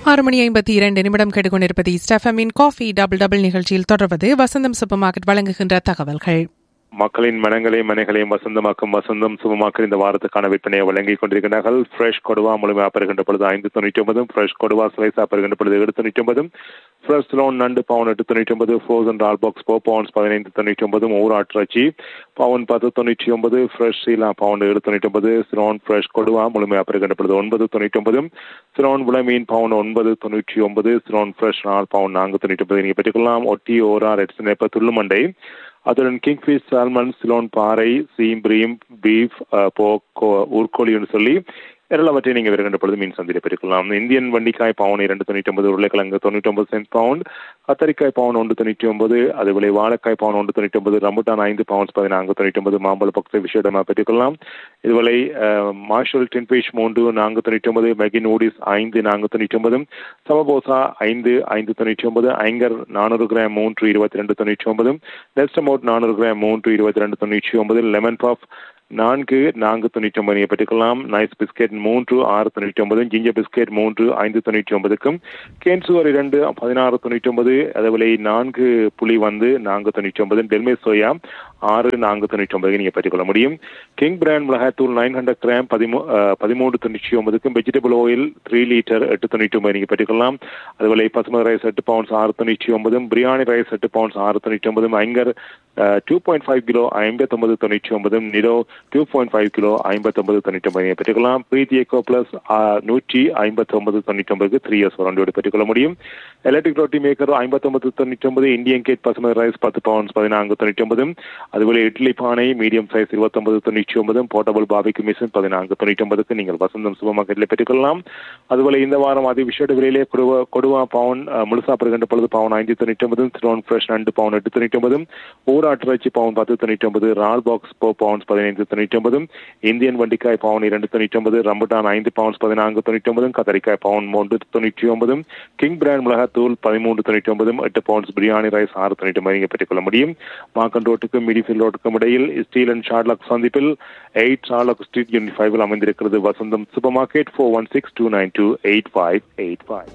ஆறு மணி ஐம்பத்தி இரண்டு நிமிடம் கேட்டுக்கொண்டிருப்பது ஸ்டெஃபமின் காஃபி டபுள் டபுள் நிகழ்ச்சியில் தொடர்வது வசந்தம் சூப்பர் மார்க்கெட் வழங்குகின்ற தகவல்கள் மக்களின் மனங்களையும் மனைகளையும் வசந்தமாக்கும் வசந்தம் சுபமாக்கும் இந்த வாரத்துக்கான விற்பனையை வழங்கிக் கொண்டிருக்கிறார்கள் ஃப்ரெஷ் கொடுவா முழுமையாக பெறுகின்ற பொழுது ஐந்து தொண்ணூற்றி ஒன்பதும் ஃப்ரெஷ் கொடுவா ஸ்லைஸாக பெறுகின்ற பொழுது ஏழு தொண்ணூற்றி ஒன்பதும் ஃப்ரெஷ் லோன் நண்டு பவுன் எட்டு தொண்ணூற்றி ஒன்பது ஃப்ரோசன் ரால் பாக்ஸ் ஃபோர் பவுன்ஸ் பதினைந்து தொண்ணூற்றி ஒன்பதும் ஊராட்சி பவுன் பத்து தொண்ணூற்றி ஒன்பது ஃப்ரெஷ் சீலா பவுன் ஏழு தொண்ணூற்றி ஒன்பது சிலோன் ஃப்ரெஷ் கொடுவா முழுமையாக பெறுகின்ற பொழுது ஒன்பது தொண்ணூற்றி ஒன்பதும் சிலோன் விளமீன் பவுன் ஒன்பது தொண்ணூற்றி ஒன்பது சிலோன் ஃப்ரெஷ் நாலு பவுன் நான்கு தொண்ணூற்றி ஒன்பது நீங்கள் பெற்றுக்கொள்ளலாம் ஒட்டி ஓரா ரெட்ஸ் நேப்ப துள்ளுமண்டை அதுடன் கிங்ஃபிஷ் சால்மன் சிலோன் பாறை சீம்பிரீம் பீஃப் போக் ஊர்கோழின்னு சொல்லி எல்லாவற்றையும் நீங்கள் வருகின்ற பொழுது மீன் சந்தையில் பெற்றுக்கொள்ளலாம் இந்தியன் வண்டிக்காய் பவுன் இரண்டு தொண்ணூற்றி ஒன்பது உருளைக்கிழங்கு தொண்ணூற்றி ஒன்பது சென்ட் பவுண்ட் கத்தரிக்காய் பவுன் ஒன்று தொண்ணூற்றி ஒன்பது அதுபோல வாழைக்காய் பவுன் ஒன்று தொண்ணூற்றி ஒன்பது ரம்புட்டான் ஐந்து பவுன்ஸ் பதினான்கு தொண்ணூற்றி ஒன்பது மாம்பழ பக்த விஷயமாக பெற்றுக்கொள்ளலாம் இதுவரை மார்ஷல் டின்பிஷ் மூன்று நான்கு தொண்ணூற்றி ஒன்பது மெகி நூடிஸ் ஐந்து நான்கு தொண்ணூற்றி ஒன்பது சமபோசா ஐந்து ஐந்து தொண்ணூற்றி ஒன்பது ஐங்கர் நானூறு கிராம் மூன்று இருபத்தி ரெண்டு தொண்ணூற்றி ஒன்பது நெஸ்டமோட் நானூறு கிராம் மூன்று இருபத்தி ரெண்டு தொண்ணூற்றி ஒன்பது லெமன் பஃப் நான்கு நான்கு தொண்ணூற்றி ஒன்பது பெற்றுக்கலாம் நைஸ் பிஸ்கெட் மூன்று ஆறு தொண்ணூற்றி ஒன்பது ஜிஞ்சர் பிஸ்கெட் மூன்று ஐந்து தொண்ணூற்றி ஒன்பதுக்கும் கேன் சுகர் இரண்டு பதினாறு தொண்ணூற்றி ஒன்பது அதேபோல நான்கு புளி வந்து நான்கு தொண்ணூற்றி ஒன்பது டெல்மே சோயா ஆறு நான்கு தொண்ணூற்றி ஒன்பதுக்கு நீங்கள் பெற்றுக்கொள்ள முடியும் கிங் பிராண்ட் மிளகாத்தூள் நைன் ஹண்ட்ரட் கிராம் பதிமூ பதிமூன்று தொண்ணூற்றி ஒன்பதுக்கும் வெஜிடபிள் ஆயில் த்ரீ லிட்டர் எட்டு தொண்ணூற்றி ஒன்பது நீங்கள் பெற்றுக்கொள்ளலாம் அதுபோல பசுமதி ரைஸ் எட்டு பவுன்ஸ் ஆறு தொண்ணூற்றி ஒன்பதும் பிரியாணி ரைஸ் எட்டு பவுன்ஸ் ஆறு தொண்ணூற்றி ஒன்பதும் Aingaran two point five kilo ஐம்பத்தொன்பது தொண்ணூற்றி ஒன்பதும் நிரோ டூ பாயிண்ட் ஃபைவ் கிலோ ஐம்பத்தொன்பது தொண்ணூற்றி ஒன்பது பெற்றுக்கலாம் பிரீத்தி எக்கோ பிளஸ் நூற்றி ஐம்பத்தொன்பது தொண்ணூற்றி ஒன்பதுக்கு த்ரீ இயர்ஸ் வரண்டோடு பெற்றுக்கொள்ள முடியும் எலக்ட்ரிக் ரொட்டி மேக்கர் ஐம்பத்தொன்பது தொண்ணூற்றி ஒன்பது இந்தியன் கேட் பசுமதி ரைஸ் பத்து பவுன்ஸ் பதினான்கு தொண்ணூற்றி ஒன்பதும் அதுபோல இட்லி பானை மீடியம் சைஸ் இருபத்தொன்பது தொண்ணூற்றி ஒன்பதும் போர்ட்டபிள் பாபிக்கு மிஷின் பதினான்கு தொண்ணூற்றி ஒன்பதுக்கு நீங்கள் வசந்தம் சூப்பர் மார்க்கெட்டில் பெற்றுக்கொள்ளலாம் அதுபோல இந்த வாரம் அதி விஷேட விலையிலே கொடுவா கொடுவா பவுன் முழுசா பெறுகின்ற பொழுது பவுன் ஐந்து தொண்ணூற்றி ஒன்பதும் ஸ்டோன் ஃப்ரெஷ் ரெண்டு பவுன் எட்டு தொண்ணூற்றி ஒன்பதும் ஊராட்டிறைச்சி பவுன் பத்து தொண்ணூற்றி ஒன்பது ரால் பாக்ஸ் ஃபோர் பவுன்ஸ் பதினைந்து தொண்ணூற்றி ஒன்பதும் இந்தியன் வண்டிக்காய் பவுன் இரண்டு தொண்ணூற்றி ஒன்பது ரம்புட்டான் ஐந்து பவுன்ஸ் பதினான்கு தொண்ணூற்றி ஒன்பதும் கத்தரிக்காய் பவுன் மூன்று தொண்ணூற்றி ஒன்பதும் கிங் பிராண்ட் மிளகாத்தூள் பதிமூன்று தொண்ணூற்றி ஒன்பதும் எட்டு பவுன்ஸ் பிரியாணி ரைஸ் ஆறு தொண்ணூற்றி ஒன்பது நீங்கள் பெற்றுக்கொள்ள முடியும் மாக்கன் ரோட்டுக்கும் மிடிஃபில் ரோட்டுக்கும் இடையில் ஸ்டீல் அண்ட் ஷார்லாக் சந்திப்பில் எயிட் ஷார்லாக் ஸ்ட்ரீட் யூனிட் ஃபைவ்ல அமைந்திருக்கிறது Vasantham supermarket four one six two nine two eight five eight five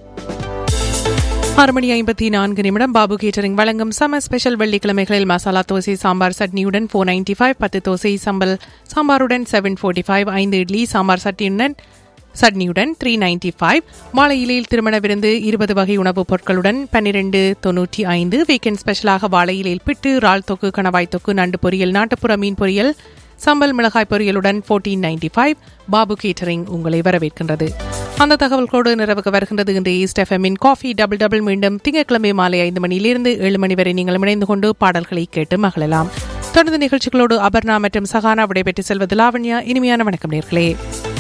ஆறு மணி ஐம்பத்தி நான்கு நிமிடம் பாபு கேட்டரிங் வழங்கும் சம ஸ்பெஷல் வெள்ளிக்கிழமைகளில் மசாலா தோசை சாம்பார் சட்னியுடன் ஃபோர் நைன்டி ஃபைவ் பத்து தோசை சம்பல் சாம்பாருடன் செவன் ஃபோர்ட்டி ஃபைவ் ஐந்து இட்லி சாம்பார் சட்னியுடன் சட்னியுடன் த்ரீ நைன்டி ஃபைவ் வாழையிலையில் திருமண விருந்து இருபது வகை உணவுப் பொருட்களுடன் பன்னிரண்டு தொன்னூற்றி ஐந்து வீக்கெண்ட் ஸ்பெஷலாக வாழையிலையில் பிட்டு இறால் தொக்கு கணவாய் தொக்கு நண்டு பொரியல் நாட்டுப்புற மீன் பொரியல் சம்பல் மிளகாய் பொரியலுடன் fourteen ninety five Babu catering உங்களை வரவேற்கின்றது அந்த தகவல்களோடு நிறைவுக்கு வருகின்றது இன்று ஈஸ்ட் எஃப்எம்மின் காஃபி டபுள் டபுள் மீண்டும் திங்கட்கிழமை மாலை ஐந்து மணியிலிருந்து ஏழு மணி வரை நீங்கள் இணைந்து கொண்டு பாடல்களை கேட்டு மகிழலாம் தொடர்ந்து நிகழ்ச்சிகளோடு அபர்ணா மற்றும் சகானா விடைபெற்று செல்வது லாவண்யா இனிமையான வணக்கம் நேர்களே